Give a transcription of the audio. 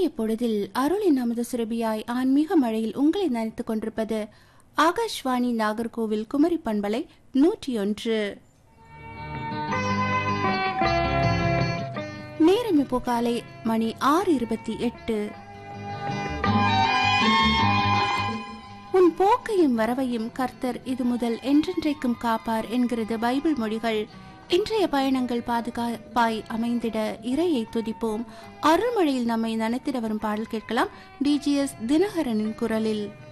இனிய பொழுதில் அருளின் அமுத சுரபியாய் ஆன்மீக மழையில் உங்களை நனைத்துக் கொண்டிருப்பது ஆகாஷ்வாணி நாகர்கோவில் குமரி பண்பலை நூற்றி ஒன்று நேரம் இப்போ காலை மணி ஆறு இருபத்தி எட்டு உன் போக்கையும் வரவையும் கர்த்தர் இது முதல் என்றென்றைக்கும் காப்பார் என்கிறது பைபிள் மொழிகள் இன்றைய பயணங்கள் பாதுகாப்பாய் அமைந்திட இறையை துதிப்போம் அருள்மழையில் நம்மை நனைத்திட வரும் பாடல் கேட்கலாம் டிஜிஎஸ் தினகரனின் குரலில்